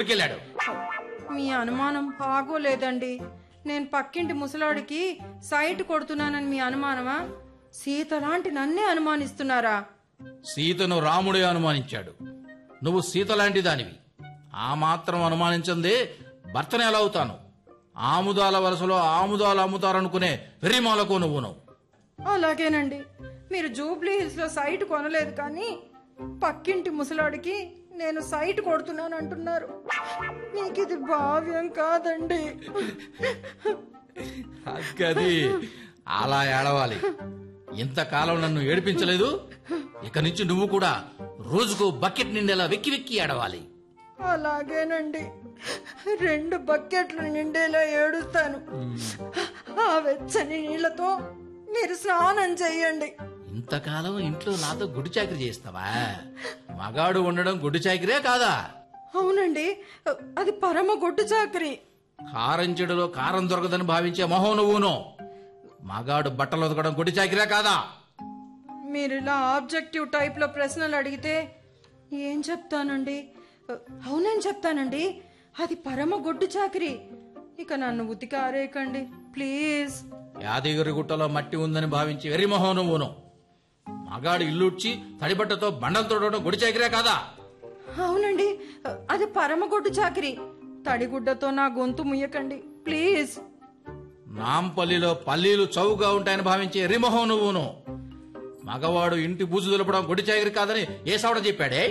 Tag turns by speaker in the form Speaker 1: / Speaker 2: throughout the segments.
Speaker 1: ఊరికెళ్ళాడు
Speaker 2: మీ అనుమానం బాగోలేదండి నేను పక్కింటి ముసలాడికి సైట్ కొడుతున్నానని మీ అనుమానమా సీత లాంటి నన్నే అనుమానిస్తున్నారా
Speaker 1: సీతను రాముడే అనుమానించాడు నువ్వు సీత లాంటి దానివి ఆ మాత్రం అనుమానించందే భర్తను ఎలా అవుతాను ఆముదాల వరుసలో ఆముదాలు అమ్ముతారనుకునే వెర్రిమాలకు నువ్వును
Speaker 2: అలాగేనండి మీరు జూబ్లీ హిల్స్ లో సైట్ కొనలేదు కానీ పక్కింటి ముసలాడికి నేను సైట్ కొడుతున్నాను అంటున్నారు మీకు ఇది భావ్యం కాదండి
Speaker 1: గది అలా ఏడవాలి ఇంతకాలం నన్ను ఏడిపించలేదు ఇక నుంచి నువ్వు కూడా రోజుకు బకెట్ నిండేలా వెక్కి వెక్కి ఏడవాలి
Speaker 2: అలాగేనండి రెండు బకెట్లు నిండేలా ఏడుస్తాను ఆ వెచ్చని నీళ్లతో మీరు స్నానం చెయ్యండి
Speaker 1: ఇంతకాలం ఇంట్లో నాతో గుడి చాకరీ చేస్తావా మగాడు ఉండడం గుడి చాకరీ కాదా
Speaker 2: అవునండి అది పరమ గొడ్డు చాకరి
Speaker 1: కారం చెడులో కారం దొరకదని భావించే మొహం నువ్వును మగాడు బట్టలు ఉతకడం గుడి చాకరీ కాదా
Speaker 2: మీరు ఇలా ఆబ్జెక్టివ్ టైప్ లో ప్రశ్నలు అడిగితే ఏం చెప్తానండి అవునని చెప్తానండి అది పరమ గొడ్డు చాకరి ఇక నన్ను ఉతికి ఆరేయకండి ప్లీజ్
Speaker 1: యాదగిరి గుట్టలో మట్టి ఉందని భావించి వెర్రి మొహం నువ్వును మగాడు ఇల్లుడ్చి తడిబట్టతో బండలు తోడడం గుడి చాకరీ కాదా
Speaker 2: అవునండి అది పరమ గొడ్డు చాకరి తడిగుడ్డతో నా గొంతు ముయ్యకండి ప్లీజ్
Speaker 1: నాంపల్లిలో పల్లీలు చౌకగా ఉంటాయని భావించే ఎర్రిమొహం నువ్వును మగవాడు ఇంటి బూజు దులపడం గుడి చాకరీ కాదని ఏ సావడ చెప్పాడే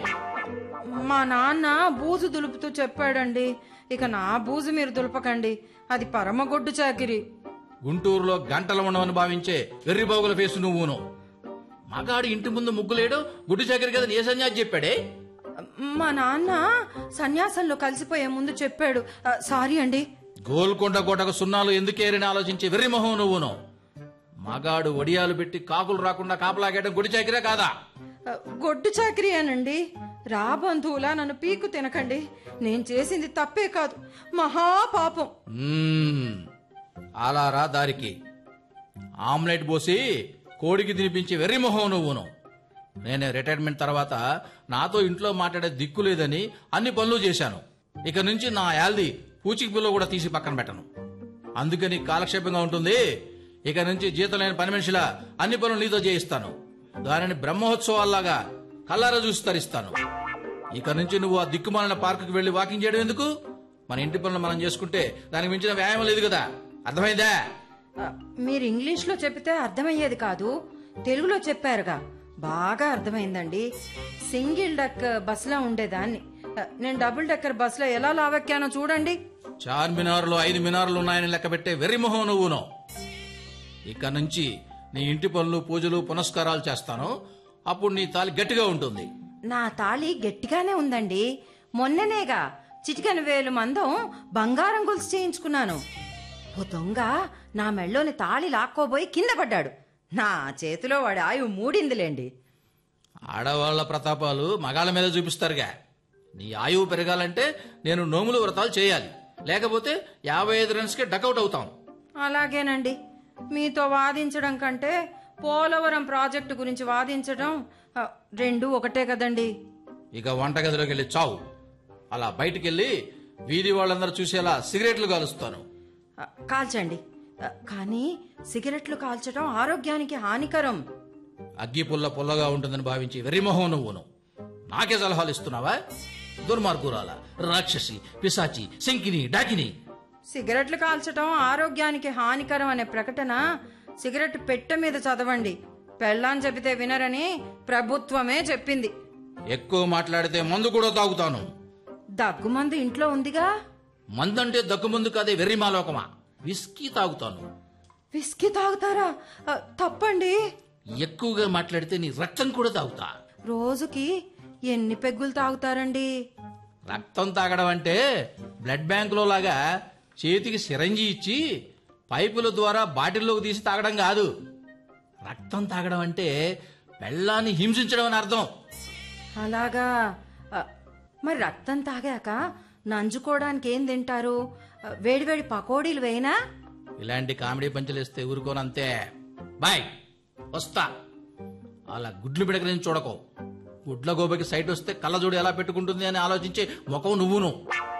Speaker 2: మా నాన్న బూజు దులుపుతూ చెప్పాడండి ఇక నా బూజు మీరు దులపకండి అది పరమ గొడ్డు చాకిరి
Speaker 1: గుంటూరులో గంటలు ఉండవని భావించే వెర్రిబాగుల ఫేసు నువ్వును మగాడు ఇంటి ముందు ముగ్గులేడు గుడి చాకరీ కదని ఏ సన్యాసి చెప్పాడే
Speaker 2: మా నాన్న సన్యాసంలో కలిసిపోయే ముందు చెప్పాడు ఆ, సారీ అండి
Speaker 1: గోల్కొండ కోటకు సున్నాలు ఎందుకేరని ఆలోచించే వెర్రిమొహం నువ్వును మగాడు ఒడియాలు పెట్టి కాకులు రాకుండా కాపలాగేయడం గుడి చాకరీ కాదా
Speaker 2: ఆ, గొడ్డు చాకరీ అనండి రా బంధువులా నన్ను పీకు తినకండి నేను చేసింది తప్పే కాదు మహాపాపం
Speaker 1: మ్మ్. అలా రా దారికి ఆమ్లెట్ పోసి కోడికి తినిపించి వెర్రి మొహం నువ్వును నేను రిటైర్మెంట్ తర్వాత నాతో ఇంట్లో మాట్లాడే దిక్కు లేదని అన్ని పనులు చేశాను ఇక నుంచి నా యాల్ది పూచికి పిల్ల కూడా తీసి పక్కన పెట్టను అందుకని కాలక్షేపంగా ఉంటుంది ఇక నుంచి జీతం లేని పని మనిషిలా అన్ని పనులు నీతో చేయిస్తాను దానిని బ్రహ్మోత్సవాల్లాగా కల్లారా చూసి తరిస్తాను ఇక నుంచి నువ్వు ఆ దిక్కుమాలిన పార్కుకి వెళ్లి వాకింగ్ చేయడం ఎందుకు మన ఇంటి పనులు మనం చేసుకుంటే దానికి మించిన వ్యాయామం లేదు కదా అర్థమైందా
Speaker 2: ఆ, మీరు ఇంగ్లీష్ లో చెప్తే అర్థమయ్యేది కాదు తెలుగులో చెప్పారుగా బాగా అర్థమైందండి సింగిల్ డక్ బస్సులో ఉండేదాన్ని ఆ, నేను డబుల్ డెక్కర్ బస్సులో ఎలా లావెక్కానో చూడండి
Speaker 1: చార్మినార్లో ఐదు మినార్లు ఉన్నాయని లెక్క పెట్టే వెర్రి మొహం నువ్వును ఇక నుంచి నీ ఇంటి పనులు పూజలు పునస్కారాలు చేస్తాను అప్పుడు నీ తాలి గట్టిగా ఉంటుంది
Speaker 2: నా తాళి గట్టిగానే ఉందండి మొన్ననేగా చిటికెన వేలు మందం బంగారం గొలుసు చేయించుకున్నాను ఓ దొంగ నా మెళ్ళోని తాళి లాక్కోబోయి కింద పడ్డాడు నా చేతిలో వాడి ఆయువు మూడిందిలేండి
Speaker 1: ఆడవాళ్ల ప్రతాపాలు మగాళ్ళ మీద చూపిస్తారుగా నీ ఆయువు పెరగాలంటే నేను నోములు వ్రతాలు చేయాలి లేకపోతే యాభై ఐదు రన్స్కే డకౌట్ అవుతాం
Speaker 2: అలాగేనండి మీతో వాదించడం కంటే పోలవరం ప్రాజెక్టు గురించి వాదించడం ఆ, రెండు ఒకటే కదండి
Speaker 1: ఇక వంటగదిలోకి వెళ్ళి చావు అలా బయటికెళ్ళి వీధి వాళ్ళందరూ చూసేలా సిగరెట్లు కాలుస్తాను
Speaker 2: ఆ, కాల్చండి ఆ, కానీ సిగరెట్లు కాల్చడం ఆరోగ్యానికి హానికరం
Speaker 1: అగ్గి పుల్ల పుల్లగా ఉంటుందని భావించి వెర్రిమొహం నువ్వును నాకే సలహాలు ఇస్తున్నావా దుర్మార్గురాల రాక్షసి పిశాచి శంకిని డాకిని
Speaker 2: సిగరెట్లు కాల్చడం ఆరోగ్యానికి హానికరం అనే ప్రకటన సిగరెట్ పెట్టె మీద చదవండి పెళ్ళాం చెబితే వినరని ప్రభుత్వమే చెప్పింది
Speaker 1: ఎక్కువ మాట్లాడితే మందు కూడా తాగుతాను
Speaker 2: దగ్గుమందు ఇంట్లో ఉందిగా
Speaker 1: మందంటే దగ్గుమందు కాదే వెర్రిమాలోకమా విస్కీ తాగుతాను
Speaker 2: విస్కీ తాగుతారా ఆ, తప్పండి
Speaker 1: ఎక్కువగా మాట్లాడితే నీ రక్తం కూడా తాగుతా
Speaker 2: రోజుకి ఎన్ని పెగ్గులు తాగుతారండి
Speaker 1: రక్తం తాగడం అంటే బ్లడ్ బ్యాంకులో లాగా చేతికి సిరంజి ఇచ్చి పైపుల ద్వారా బాటిల్లోకి తీసి తాగడం కాదు రక్తం తాగడం అంటే పెళ్ళాన్ని హింసించడం అని అర్థం
Speaker 2: అలాగా ఆ, మరి రక్తం తాగాక నంజుకోవడానికి ఏం తింటారు ఆ, వేడివేడి పకోడీలు వేయనా
Speaker 1: ఇలాంటి కామెడీ పంచలేస్తే ఊరుకోనంతే బాయ్ వస్తా అలా గుడ్లు పిడకలేని చూడకో గుడ్ల గోబకి సైట్ వస్తే కళ్ళజోడు ఎలా పెట్టుకుంటుంది అని ఆలోచించే ముఖం నువ్వును